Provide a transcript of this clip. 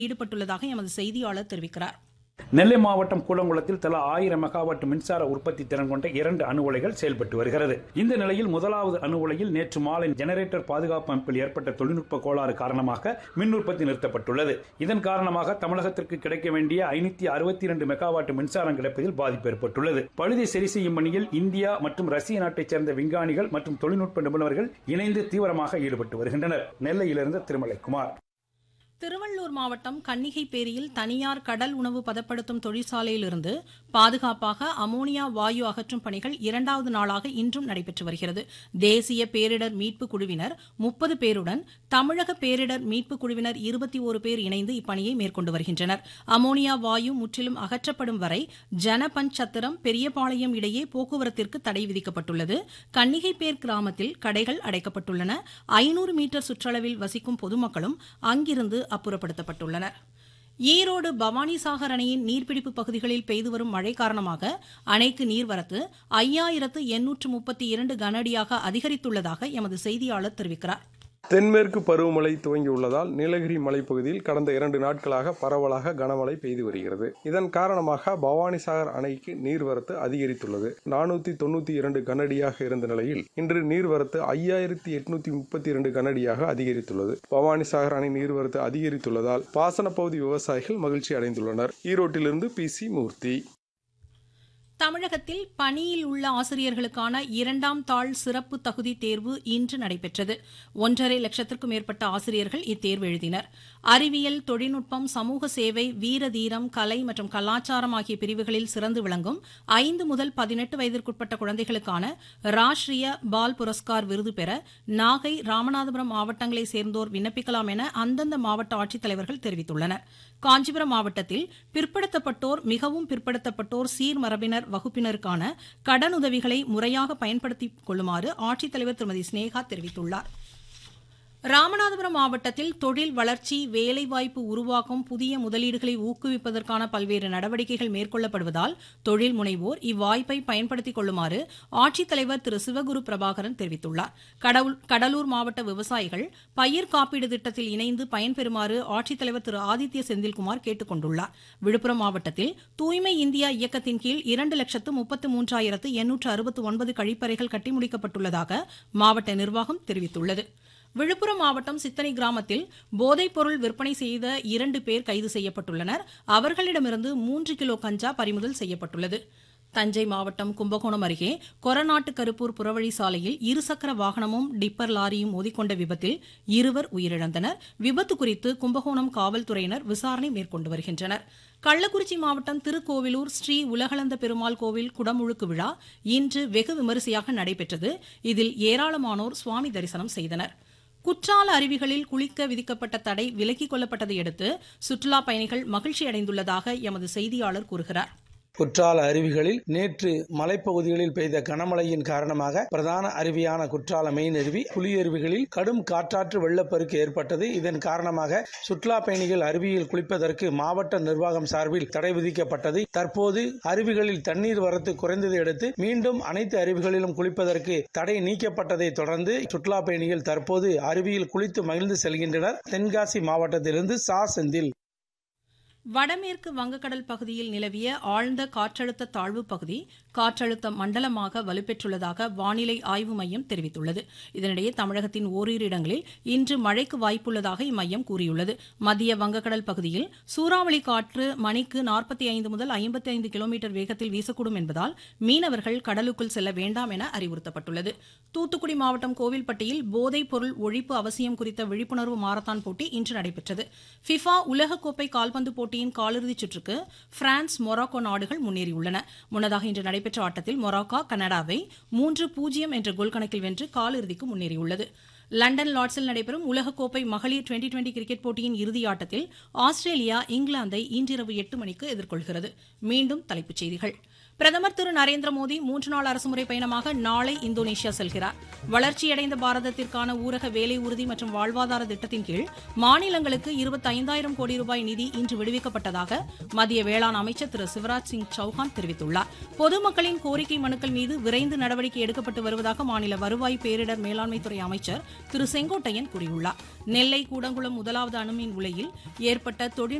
ஈடுபட்டுள்ளதாக எமது செய்தியாளர் தெரிவிக்கிறார் நெல்லை மாவட்டம் கூலங்குளத்தில் தலா ஆயிரம் மெகாவாட் மின்சார உற்பத்தி திறன் கொண்ட இரண்டு அணு உலைகள் செயல்பட்டு வருகிறது இந்த நிலையில் முதலாவது அணு உலையில் நேற்று மாலை ஜெனரேட்டர் பாதுகாப்பு அமைப்பில் ஏற்பட்ட தொழில்நுட்ப கோளாறு காரணமாக மின் உற்பத்தி நிறுத்தப்பட்டுள்ளது இதன் காரணமாக தமிழகத்திற்கு கிடைக்க வேண்டிய ஐநூத்தி அறுபத்தி இரண்டு மெகாவாட் மின்சாரம் கிடைப்பதில் பாதிப்பு ஏற்பட்டுள்ளது பழுதை சரி செய்யும் பணியில் இந்தியா மற்றும் ரஷ்ய நாட்டைச் சேர்ந்த விஞ்ஞானிகள் மற்றும் தொழில்நுட்ப நிபுணர்கள் இணைந்து தீவிரமாக ஈடுபட்டு வருகின்றனர் நெல்லையிலிருந்து திருமலைக்குமார் திருவள்ளூர் மாவட்டம் கன்னிகைப்பேரியில் தனியார் கடல் உணவு பதப்படுத்தும் தொழிற்சாலையிலிருந்து பாதுகாப்பாக அமோனியா வாயு அகற்றும் பணிகள் இரண்டாவது நாளாக இன்றும் நடைபெற்று வருகிறது தேசிய பேரிடர் மீட்பு குழுவினர் முப்பது பேருடன் தமிழக பேரிடர் மீட்பு குழுவினர் இருபத்தி ஒரு பேர் இணைந்து இப்பணியை மேற்கொண்டு வருகின்றனர் அமோனியா வாயு முற்றிலும் அகற்றப்படும் வரை ஜனபஞ்ச் சத்திரம் பெரியபாளையம் இடையே போக்குவரத்திற்கு தடை விதிக்கப்பட்டுள்ளது கன்னிகைப்பேர் கிராமத்தில் கடைகள் அடைக்கப்பட்டுள்ளன ஐநூறு மீட்டர் சுற்றளவில் வசிக்கும் பொதுமக்களும் அங்கிருந்து அப்புறப்படுத்தப்பட்டுள்ளனர் ஈரோடு பவானிசாகர் அணையின் நீர்பிடிப்பு பகுதிகளில் பெய்து வரும் மழை காரணமாக அணைக்கு நீர்வரத்து ஐயாயிரத்து எண்ணூற்று முப்பத்தி இரண்டு கனஅடியாக அதிகரித்துள்ளதாக எமது செய்தியாளர் தெரிவிக்கிறார் தென்மேற்கு பருவமழை துவங்கியுள்ளதால் நீலகிரி மலைப்பகுதியில் கடந்த இரண்டு நாட்களாக பரவலாக கனமழை பெய்து வருகிறது இதன் காரணமாக பவானிசாகர் அணைக்கு நீர்வரத்து அதிகரித்துள்ளது நானூத்தி தொண்ணூத்தி இரண்டு கனஅடியாக இருந்த நிலையில் இன்று நீர்வரத்து ஐயாயிரத்தி எட்நூத்தி முப்பத்தி இரண்டு கனஅடியாக அதிகரித்துள்ளது பவானிசாகர் அணை நீர்வரத்து அதிகரித்துள்ளதால் பாசன பகுதி விவசாயிகள் மகிழ்ச்சி அடைந்துள்ளனர் ஈரோட்டிலிருந்து பி சி மூர்த்தி தமிழகத்தில் பணியில் உள்ள ஆசிரியர்களுக்கான இரண்டாம் தாள் சிறப்பு தகுதி தேர்வு இன்று நடைபெற்றது ஒன்றரை லட்சத்திற்கும் மேற்பட்ட ஆசிரியர்கள் இத்தேர்வு எழுதினர் அறிவியல் தொழில்நுட்பம் சமூக சேவை வீர தீரம் கலை மற்றும் கலாச்சாரம் ஆகிய பிரிவுகளில் சிறந்து விளங்கும் ஐந்து முதல் பதினெட்டு வயதிற்குட்பட்ட குழந்தைகளுக்கான ராஷ்டிரிய பால் புரஸ்கார் விருது பெற நாகை ராமநாதபுரம் மாவட்டங்களைச் சேர்ந்தோர் விண்ணப்பிக்கலாம் என அந்தந்த மாவட்ட ஆட்சித்தலைவர்கள் தெரிவித்துள்ளனர் காஞ்சிபுரம் மாவட்டத்தில் பிற்படுத்தப்பட்டோர் மிகவும் பிற்படுத்தப்பட்டோர் சீர்மரபினர் வகுப்பினருக்கான கடனுதவிகளை முறையாக பயன்படுத்திக் கொள்ளுமாறு ஆட்சித்தலைவர் திருமதி ஸ்னேகா தெரிவித்துள்ளார் ராமநாதபுரம் மாவட்டத்தில் தொழில் வளர்ச்சி வேலைவாய்ப்பு உருவாக்கும் புதிய முதலீடுகளை ஊக்குவிப்பதற்கான பல்வேறு நடவடிக்கைகள் மேற்கொள்ளப்படுவதால் தொழில் முனைவோர் இவ்வாய்ப்பை பயன்படுத்திக் கொள்ளுமாறு ஆட்சித்தலைவர் திரு சிவகுரு பிரபாகரன் தெரிவித்துள்ளார் கடலூர் மாவட்ட விவசாயிகள் பயிர் காப்பீடு திட்டத்தில் இணைந்து பயன்பெறுமாறு ஆட்சித்தலைவர் திரு ஆதித்ய செந்தில்குமார் கேட்டுக் கொண்டுள்ளார் விழுப்புரம் மாவட்டத்தில் தூய்மை இந்தியா இயக்கத்தின் கீழ் இரண்டு லட்சத்து முப்பத்து மூன்றாயிரத்து எண்ணூற்று அறுபத்து ஒன்பது கழிப்பறைகள் கட்டி முடிக்கப்பட்டுள்ளதாக மாவட்ட நிர்வாகம் தெரிவித்துள்ளது விழுப்புரம் மாவட்டம் சித்தனை கிராமத்தில் போதைப் பொருள் விற்பனை செய்த இரண்டு பேர் கைது செய்யப்பட்டுள்ளனர் அவர்களிடமிருந்து மூன்று கிலோ கஞ்சா பறிமுதல் செய்யப்பட்டுள்ளது தஞ்சை மாவட்டம் கும்பகோணம் அருகே கொரநாட்டு கருப்பூர் புறவழி சாலையில் இருசக்கர வாகனமும் டிப்பர் லாரியும் மோதிக்கொண்ட விபத்தில் இருவர் உயிரிழந்தனர் விபத்து குறித்து கும்பகோணம் காவல்துறையினர் விசாரணை மேற்கொண்டு வருகின்றனர் கள்ளக்குறிச்சி மாவட்டம் திருக்கோவிலூர் ஸ்ரீ உலகளந்த பெருமாள் கோவில் குடமுழுக்கு விழா இன்று வெகு விமரிசையாக நடைபெற்றது இதில் ஏராளமானோர் சுவாமி தரிசனம் செய்தனர் குற்றால அருவிகளில் குளிக்க விதிக்கப்பட்ட தடை விலக்கிக் கொள்ளப்பட்டதை அடுத்து சுற்றுலாப் பயணிகள் மகிழ்ச்சி அடைந்துள்ளதாக எமது செய்தியாளர் கூறுகிறார் குற்றால அருவிகளில் நேற்று மலைப்பகுதிகளில் பெய்த கனமழையின் காரணமாக பிரதான அருவியான குற்றால மெயின் அருவி புலியருவிகளில் கடும் காற்றாற்று வெள்ளப்பெருக்கு ஏற்பட்டது இதன் காரணமாக சுற்றுலா பயணிகள் அருவியில் குளிப்பதற்கு மாவட்ட நிர்வாகம் சார்பில் தடை விதிக்கப்பட்டது தற்போது அருவிகளில் தண்ணீர் வரத்து குறைந்ததை அடுத்து மீண்டும் அனைத்து அருவிகளிலும் குளிப்பதற்கு தடை நீக்கப்பட்டதை தொடர்ந்து சுற்றுலா பயணிகள் தற்போது அருவியில் குளித்து மகிழ்ந்து செல்கின்றனர் தென்காசி மாவட்டத்திலிருந்து சா செந்தில் வடமேற்கு வங்கக்கடல் பகுதியில் நிலவிய ஆழ்ந்த காற்றழுத்த தாழ்வு பகுதி காற்றழுத்த மண்டலமாக வலுப்பெற்றுள்ளதாக வானிலை ஆய்வு மையம் தெரிவித்துள்ளது இதனிடையே தமிழகத்தின் ஓரிரு இடங்களில் இன்று மழைக்கு வாய்ப்புள்ளதாக இம்மையம் கூறியுள்ளது மத்திய வங்கக்கடல் பகுதியில் சூறாவளி காற்று மணிக்கு நாற்பத்தி ஐந்து முதல் ஐம்பத்தி ஐந்து கிலோமீட்டர் வேகத்தில் வீசக்கூடும் என்பதால் மீனவர்கள் கடலுக்குள் செல்ல வேண்டாம் என அறிவுறுத்தப்பட்டுள்ளது தூத்துக்குடி மாவட்டம் கோவில்பட்டியில் போதைப் பொருள் ஒழிப்பு அவசியம் குறித்த விழிப்புணர்வு மாரத்தான் போட்டி இன்று நடைபெற்றது ஃபிஃபா உலகக்கோப்பை கால்பந்து போட்டி போட்டியின் காலிறுதிச் சுற்றுக்கு பிரான்ஸ் மொராக்கோ நாடுகள் முன்னேறியுள்ளன முன்னதாக இன்று நடைபெற்ற ஆட்டத்தில் மொராக்கோ கனடாவை மூன்று பூஜ்ஜியம் என்ற கோல் கணக்கில் வென்று காலிறுதிக்கு முன்னேறியுள்ளது லண்டன் லார்ட்ஸில் நடைபெறும் உலகக்கோப்பை மகளிர் டுவெண்டி டுவெண்டி கிரிக்கெட் போட்டியின் இறுதி ஆட்டத்தில் ஆஸ்திரேலியா இங்கிலாந்தை இன்றிரவு எட்டு மணிக்கு எதிர்கொள்கிறது மீண்டும் தலைப்புச் செய்திகள் பிரதமர் திரு நரேந்திர மோடி மூன்று நாள் அரசுமுறை பயணமாக நாளை இந்தோனேஷியா செல்கிறார் வளர்ச்சியடைந்த பாரதத்திற்கான ஊரக வேலை உறுதி மற்றும் வாழ்வாதார திட்டத்தின் கீழ் மாநிலங்களுக்கு இருபத்தைந்தாயிரம் கோடி ரூபாய் நிதி இன்று விடுவிக்கப்பட்டதாக மத்திய வேளாண் அமைச்சர் திரு சிவராஜ் சிங் சௌஹான் தெரிவித்துள்ளார் பொதுமக்களின் கோரிக்கை மனுக்கள் மீது விரைந்து நடவடிக்கை எடுக்கப்பட்டு வருவதாக மாநில வருவாய் பேரிடர் மேலாண்மைத்துறை அமைச்சர் திரு செங்கோட்டையன் கூறியுள்ளார் நெல்லை கூடங்குளம் முதலாவது அணுமின் உலையில் ஏற்பட்ட தொழில்